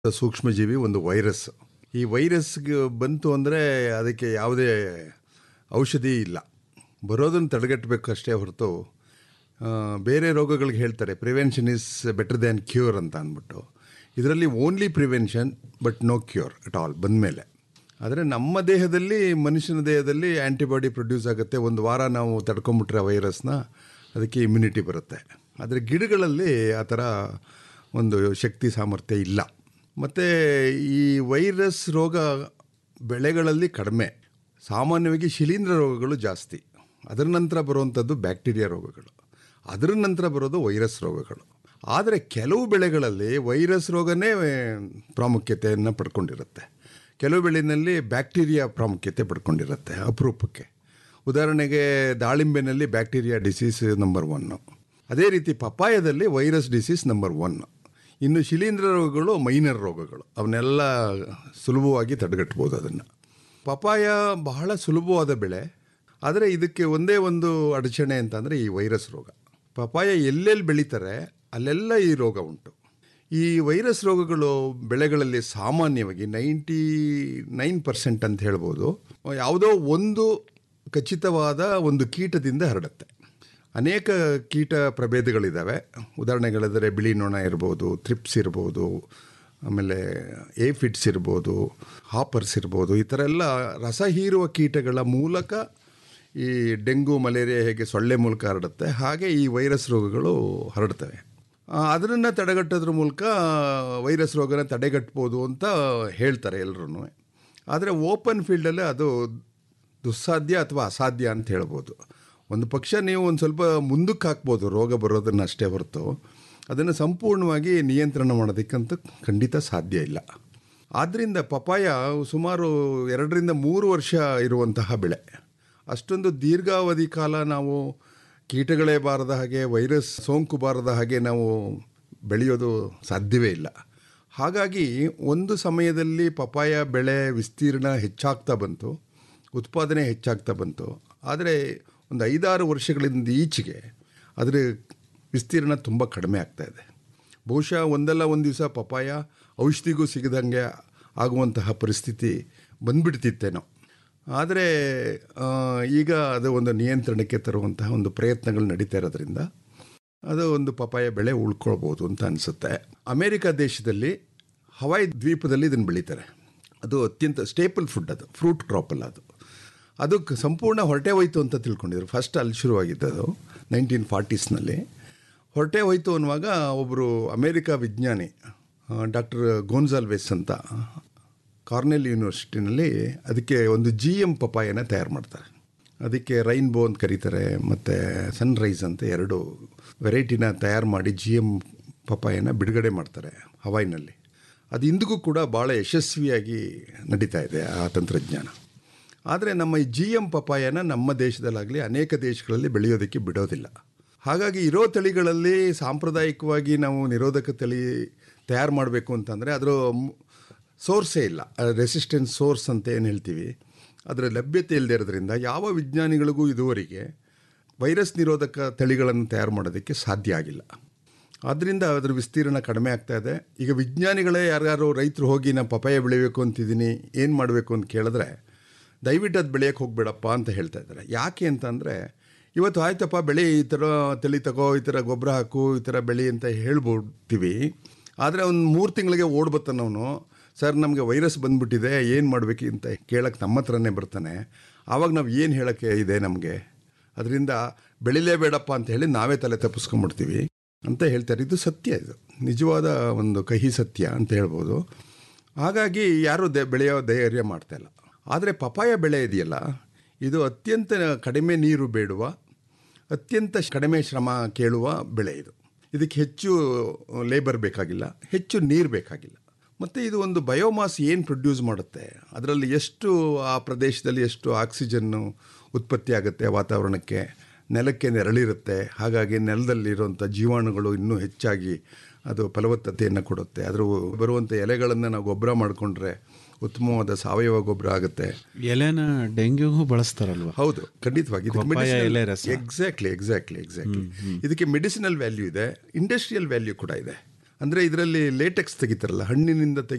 ಸೂಕ್ಷ್ಮಜೀವಿ ಒಂದು ವೈರಸ್ ಈ ವೈರಸ್ಗೆ ಬಂತು ಅಂದರೆ ಅದಕ್ಕೆ ಯಾವುದೇ ಔಷಧಿ ಇಲ್ಲ ಬರೋದನ್ನು ತಡೆಗಟ್ಟಬೇಕಷ್ಟೇ ಹೊರತು ಆ, ಬೇರೆ ರೋಗಗಳಿಗೆ ಹೇಳ್ತಾರೆ prevention is better than cure ಅಂತ ಅಂದ್ಬಿಟ್ಟು ಇದರಲ್ಲಿ only prevention but no cure at all ಬಂದಮೇಲೆ ಆದರೆ ನಮ್ಮ ದೇಹದಲ್ಲಿ ಮನುಷ್ಯನ ದೇಹದಲ್ಲಿ ಆ್ಯಂಟಿಬಾಡಿ ಪ್ರೊಡ್ಯೂಸ್ ಆಗುತ್ತೆ ಒಂದು ವಾರ ನಾವು ತಡ್ಕೊಂಬಿಟ್ರೆ ಆ ವೈರಸ್ನ ಅದಕ್ಕೆ ಇಮ್ಯುನಿಟಿ ಬರುತ್ತೆ ಆದರೆ ಗಿಡಗಳಲ್ಲಿ ಆ ಥರ ಒಂದು ಶಕ್ತಿ ಸಾಮರ್ಥ್ಯ ಇಲ್ಲ ಮತ್ತು ಈ ವೈರಸ್ ರೋಗ ಬೆಳೆಗಳಲ್ಲಿ ಕಡಿಮೆ ಸಾಮಾನ್ಯವಾಗಿ ಶಿಲೀಂಧ್ರ ರೋಗಗಳು ಜಾಸ್ತಿ ಅದರ ನಂತರ ಬರುವಂಥದ್ದು ಬ್ಯಾಕ್ಟೀರಿಯಾ ರೋಗಗಳು ಅದರ ನಂತರ ಬರೋದು ವೈರಸ್ ರೋಗಗಳು ಆದರೆ ಕೆಲವು ಬೆಳೆಗಳಲ್ಲಿ ವೈರಸ್ ರೋಗನೇ ಪ್ರಾಮುಖ್ಯತೆಯನ್ನು ಪಡ್ಕೊಂಡಿರುತ್ತೆ ಕೆಲವು ಬೆಳೆಯಲ್ಲಿ ಬ್ಯಾಕ್ಟೀರಿಯಾ ಪ್ರಾಮುಖ್ಯತೆ ಪಡ್ಕೊಂಡಿರುತ್ತೆ ಅಪರೂಪಕ್ಕೆ ಉದಾಹರಣೆಗೆ ದಾಳಿಂಬೆನಲ್ಲಿ ಬ್ಯಾಕ್ಟೀರಿಯಾ ಡಿಸೀಸ್ ನಂಬರ್ ಒನ್ನು ಅದೇ ರೀತಿ ಪಪಾಯದಲ್ಲಿ ವೈರಸ್ ಡಿಸೀಸ್ ನಂಬರ್ ಒನ್ ಇನ್ನು ಶಿಲೀಂಧ್ರ ರೋಗಗಳು ಮೈನರ್ ರೋಗಗಳು ಅವನ್ನೆಲ್ಲ ಸುಲಭವಾಗಿ ತಡೆಗಟ್ಬೋದು ಅದನ್ನು ಪಪಾಯ ಬಹಳ ಸುಲಭವಾದ ಬೆಳೆ ಆದರೆ ಇದಕ್ಕೆ ಒಂದೇ ಒಂದು ಅಡಚಣೆ ಅಂತಂದರೆ ಈ ವೈರಸ್ ರೋಗ ಪಪಾಯ ಎಲ್ಲೆಲ್ಲಿ ಬೆಳೀತಾರೆ ಅಲ್ಲೆಲ್ಲ ಈ ರೋಗ ಉಂಟು ಈ ವೈರಸ್ ರೋಗಗಳು ಬೆಳೆಗಳಲ್ಲಿ ಸಾಮಾನ್ಯವಾಗಿ ನೈಂಟಿ ನೈನ್ ಪರ್ಸೆಂಟ್ ಅಂತ ಹೇಳ್ಬೋದು ಯಾವುದೋ ಒಂದು ಖಚಿತವಾದ ಒಂದು ಕೀಟದಿಂದ ಹರಡುತ್ತೆ ಅನೇಕ ಕೀಟ ಪ್ರಭೇದಗಳಿದ್ದಾವೆ ಉದಾಹರಣೆಗಳಿದ್ರೆ ಬಿಳಿ ನೊಣ ಇರ್ಬೋದು ಥ್ರಿಪ್ಸ್ ಇರ್ಬೋದು ಆಮೇಲೆ ಏಫಿಡ್ಸ್ ಇರ್ಬೋದು ಹಾಪರ್ಸ್ ಇರ್ಬೋದು ಈ ಥರ ಎಲ್ಲ ರಸ ಹೀರುವ ಕೀಟಗಳ ಮೂಲಕ ಈ ಡೆಂಗು ಮಲೇರಿಯಾ ಹೇಗೆ ಸೊಳ್ಳೆ ಮೂಲಕ ಹರಡುತ್ತೆ ಹಾಗೆ ಈ ವೈರಸ್ ರೋಗಗಳು ಹರಡ್ತವೆ ಅದನ್ನು ತಡೆಗಟ್ಟೋದ್ರ ಮೂಲಕ ವೈರಸ್ ರೋಗನ ತಡೆಗಟ್ಬೋದು ಅಂತ ಹೇಳ್ತಾರೆ ಎಲ್ಲರೂ ಆದರೆ ಓಪನ್ ಫೀಲ್ಡಲ್ಲೇ ಅದು ದುಸ್ಸಾಧ್ಯ ಅಥವಾ ಅಸಾಧ್ಯ ಅಂತ ಹೇಳ್ಬೋದು ಒಂದು ಪಕ್ಷ ನೀವು ಒಂದು ಸ್ವಲ್ಪ ಮುಂದಕ್ಕೆ ಹಾಕ್ಬೋದು ರೋಗ ಬರೋದನ್ನು ಅಷ್ಟೇ ಹೊರತು ಅದನ್ನು ಸಂಪೂರ್ಣವಾಗಿ ನಿಯಂತ್ರಣ ಮಾಡೋದಕ್ಕಂತೂ ಖಂಡಿತ ಸಾಧ್ಯ ಇಲ್ಲ ಆದ್ದರಿಂದ ಪಪಾಯ ಸುಮಾರು ಎರಡರಿಂದ ಮೂರು ವರ್ಷ ಇರುವಂತಹ ಬೆಳೆ ಅಷ್ಟೊಂದು ದೀರ್ಘಾವಧಿ ಕಾಲ ನಾವು ಕೀಟಗಳೇ ಬಾರದ ಹಾಗೆ ವೈರಸ್ ಸೋಂಕು ಬಾರದ ಹಾಗೆ ನಾವು ಬೆಳೆಯೋದು ಸಾಧ್ಯವೇ ಇಲ್ಲ ಹಾಗಾಗಿ ಒಂದು ಸಮಯದಲ್ಲಿ ಪಪಾಯ ಬೆಳೆ ವಿಸ್ತೀರ್ಣ ಹೆಚ್ಚಾಗ್ತಾ ಬಂತು ಉತ್ಪಾದನೆ ಹೆಚ್ಚಾಗ್ತಾ ಬಂತು ಆದರೆ ಒಂದು ಐದಾರು ವರ್ಷಗಳಿಂದ ಈಚೆಗೆ ಅದರ ವಿಸ್ತೀರ್ಣ ತುಂಬ ಕಡಿಮೆ ಆಗ್ತಾ ಇದೆ ಬಹುಶಃ ಒಂದಲ್ಲ ಒಂದು ದಿವಸ ಪಪಾಯ ಔಷಧಿಗೂ ಸಿಗದಂಗೆ ಆಗುವಂತಹ ಪರಿಸ್ಥಿತಿ ಬಂದ್ಬಿಡ್ತಿತ್ತೇನೋ ಆದರೆ ಆ, ಈಗ ಅದು ಒಂದು ನಿಯಂತ್ರಣಕ್ಕೆ ತರುವಂತಹ ಒಂದು ಪ್ರಯತ್ನಗಳು ನಡೀತಾ ಇರೋದ್ರಿಂದ ಅದು ಒಂದು ಪಪಾಯ ಬೆಳೆ ಉಳ್ಕೊಳ್ಬೋದು ಅಂತ ಅನಿಸುತ್ತೆ ಅಮೇರಿಕ ದೇಶದಲ್ಲಿ ಹವಾಯಿ ದ್ವೀಪದಲ್ಲಿ ಇದನ್ನು ಬೆಳೀತಾರೆ ಅದು ಅತ್ಯಂತ ಸ್ಟೇಪಲ್ ಫುಡ್ ಅದು ಫ್ರೂಟ್ ಕ್ರಾಪ್ ಅಲ್ಲ ಅದು ಅದು ಕ- ಸಂಪೂರ್ಣ ಹೊರಟೆ ಹೋಯ್ತು ಅಂತ ತಿಳ್ಕೊಂಡಿದ್ರು ಫಸ್ಟ್ ಅಲ್ಲಿ ಶುರುವಾಗಿದ್ದದು ನೈನ್ಟೀನ್ ಫಾರ್ಟೀಸ್ನಲ್ಲಿ ಹೊರಟೆ ಹೋಯ್ತು ಅನ್ನುವಾಗ ಒಬ್ಬರು ಅಮೇರಿಕ ವಿಜ್ಞಾನಿ ಡಾಕ್ಟರ್ ಗೋನ್ಸಾಲ್ವೆಸ್ ಅಂತ ಕಾರ್ನೆಲ್ ಯೂನಿವರ್ಸಿಟಿನಲ್ಲಿ ಅದಕ್ಕೆ ಒಂದು ಜಿ ಎಮ್ ಪಪಾಯನ ತಯಾರು ಮಾಡ್ತಾರೆ ಅದಕ್ಕೆ ರೈನ್ಬೋ ಅಂತ ಕರೀತಾರೆ ಮತ್ತು ಸನ್ರೈಸ್ ಅಂತ ಎರಡು ವೆರೈಟಿನ ತಯಾರು ಮಾಡಿ ಜಿ ಎಮ್ ಪಪಾಯನ ಬಿಡುಗಡೆ ಮಾಡ್ತಾರೆ ಹವಾಯಿನಲ್ಲಿ ಅದು ಇಂದಿಗೂ ಕೂಡ ಭಾಳ ಯಶಸ್ವಿಯಾಗಿ ನಡೀತಾ ಇದೆ ಆ ತಂತ್ರಜ್ಞಾನ ಆದರೆ ನಮ್ಮ ಈ ಜಿ ಎಮ್ ಪಪಾಯನ ನಮ್ಮ ದೇಶದಲ್ಲಾಗಲಿ ಅನೇಕ ದೇಶಗಳಲ್ಲಿ ಬೆಳೆಯೋದಕ್ಕೆ ಬಿಡೋದಿಲ್ಲ ಹಾಗಾಗಿ ಇರೋ ತಳಿಗಳಲ್ಲಿ ಸಾಂಪ್ರದಾಯಿಕವಾಗಿ ನಾವು ನಿರೋಧಕ ತಳಿ ತಯಾರು ಮಾಡಬೇಕು ಅಂತಂದರೆ ಅದರ ಸೋರ್ಸೇ ಇಲ್ಲ ರೆಸಿಸ್ಟೆನ್ಸ್ ಸೋರ್ಸ್ ಅಂತ ಏನು ಹೇಳ್ತೀವಿ ಅದರ ಲಭ್ಯತೆ ಇಲ್ಲದೆ ಇರೋದ್ರಿಂದ ಯಾವ ವಿಜ್ಞಾನಿಗಳಿಗೂ ಇದುವರೆಗೆ ವೈರಸ್ ನಿರೋಧಕ ತಳಿಗಳನ್ನು ತಯಾರು ಮಾಡೋದಕ್ಕೆ ಸಾಧ್ಯ ಆಗಿಲ್ಲ ಆದ್ದರಿಂದ ಅದರ ವಿಸ್ತೀರ್ಣ ಕಡಿಮೆ ಆಗ್ತಾ ಇದೆ ಈಗ ವಿಜ್ಞಾನಿಗಳೇ ಯಾರ್ಯಾರು ರೈತರು ಹೋಗಿ ನಾನು ಪಪಾಯ ಬೆಳಿಬೇಕು ಅಂತಿದ್ದೀನಿ ಏನು ಮಾಡಬೇಕು ಅಂತ ಕೇಳಿದ್ರೆ ದಯವಿಟ್ಟು ಅದು ಬೆಳೆಯೋಕ್ಕೆ ಹೋಗ್ಬೇಡಪ್ಪ ಅಂತ ಹೇಳ್ತಾ ಇದ್ದಾರೆ ಯಾಕೆ ಅಂತಂದರೆ ಇವತ್ತು ಆಯ್ತಪ್ಪ ಬೆಳೆ ಈ ಥರ ತಳಿ ತಗೋ ಈ ಥರ ಗೊಬ್ಬರ ಹಾಕು ಈ ಥರ ಬೆಳೆ ಅಂತ ಹೇಳ್ಬಿಡ್ತೀವಿ ಆದರೆ ಒಂದು ಮೂರು ತಿಂಗಳಿಗೆ ಓಡ್ಬತ್ತಾನವನು ಸರ್ ನಮಗೆ ವೈರಸ್ ಬಂದ್ಬಿಟ್ಟಿದೆ ಏನು ಮಾಡಬೇಕು ಅಂತ ಕೇಳಕ್ಕೆ ನಮ್ಮ ಹತ್ರನೇ ಬರ್ತಾನೆ ಆವಾಗ ನಾವು ಏನು ಹೇಳೋಕ್ಕೆ ಇದೆ ನಮಗೆ ಅದರಿಂದ ಬೆಳಿಲೇಬೇಡಪ್ಪ ಅಂತ ಹೇಳಿ ನಾವೇ ತಲೆ ತಪ್ಪಿಸ್ಕೊಂಡ್ಬಿಡ್ತೀವಿ ಅಂತ ಹೇಳ್ತಾರೆ ಇದು ಸತ್ಯ ಇದು ನಿಜವಾದ ಒಂದು ಕಹಿ ಸತ್ಯ ಅಂತ ಹೇಳ್ಬೋದು ಹಾಗಾಗಿ ಯಾರೂ ದೆ ಬೆಳೆಯೋ ಧೈರ್ಯ ಮಾಡ್ತಾ ಇಲ್ಲ ಆದರೆ ಪಪಾಯ ಬೆಳೆ ಇದೆಯಲ್ಲ ಇದು ಅತ್ಯಂತ ಕಡಿಮೆ ನೀರು ಬೇಡುವ ಅತ್ಯಂತ ಕಡಿಮೆ ಶ್ರಮ ಕೇಳುವ ಬೆಳೆ ಇದು ಇದಕ್ಕೆ ಹೆಚ್ಚು ಲೇಬರ್ ಬೇಕಾಗಿಲ್ಲ ಹೆಚ್ಚು ನೀರು ಬೇಕಾಗಿಲ್ಲ ಮತ್ತು ಇದು ಒಂದು ಬಯೋಮಾಸ್ ಏನು ಪ್ರೊಡ್ಯೂಸ್ ಮಾಡುತ್ತೆ ಅದರಲ್ಲಿ ಎಷ್ಟು ಆ ಪ್ರದೇಶದಲ್ಲಿ ಎಷ್ಟು ಆಕ್ಸಿಜನ್ನು ಉತ್ಪತ್ತಿ ಆಗುತ್ತೆ ವಾತಾವರಣಕ್ಕೆ ನೆಲಕ್ಕೆ ನೆರಳಿರುತ್ತೆ ಹಾಗಾಗಿ ನೆಲದಲ್ಲಿರುವಂಥ ಜೀವಾಣುಗಳು ಇನ್ನೂ ಹೆಚ್ಚಾಗಿ ಅದು ಫಲವತ್ತತೆಯನ್ನು ಕೊಡುತ್ತೆ ಅದರ ಬರುವಂಥ ಎಲೆಗಳನ್ನು ನಾವು ಗೊಬ್ಬರ ಮಾಡಿಕೊಂಡ್ರೆ ಉತ್ತಮವಾದ ಸಾವಯವ ಗೊಬ್ಬರ ಆಗುತ್ತೆ ಎಲೆನ ಡೆಂಗ್ಯೂಗೂ ಬಳಸ್ತಾರಲ್ವಾ ಹೌದು ಖಂಡಿತವಾಗಿ ಪಪ್ಪಾಯ ಎಲೆ ರಸ. ಎಕ್ಸಾಕ್ಟ್ಲಿ ಎಕ್ಸಾಕ್ಟ್ಲಿ ಎಕ್ಸಾಕ್ಟ್ಲಿ ಇದಕ್ಕೆ ಮೆಡಿಸಿನಲ್ ವ್ಯಾಲ್ಯೂ ಇದೆ ಇಂಡಸ್ಟ್ರಿಯಲ್ ವ್ಯಾಲ್ಯೂ ಕೂಡ ಇದೆ ಅಂದರೆ ಇದರಲ್ಲಿ ಲೇಟೆಕ್ಸ್ ತೆಗಿತಾರಲ್ಲ ಹಣ್ಣಿನಿಂದ ತೆಗಿ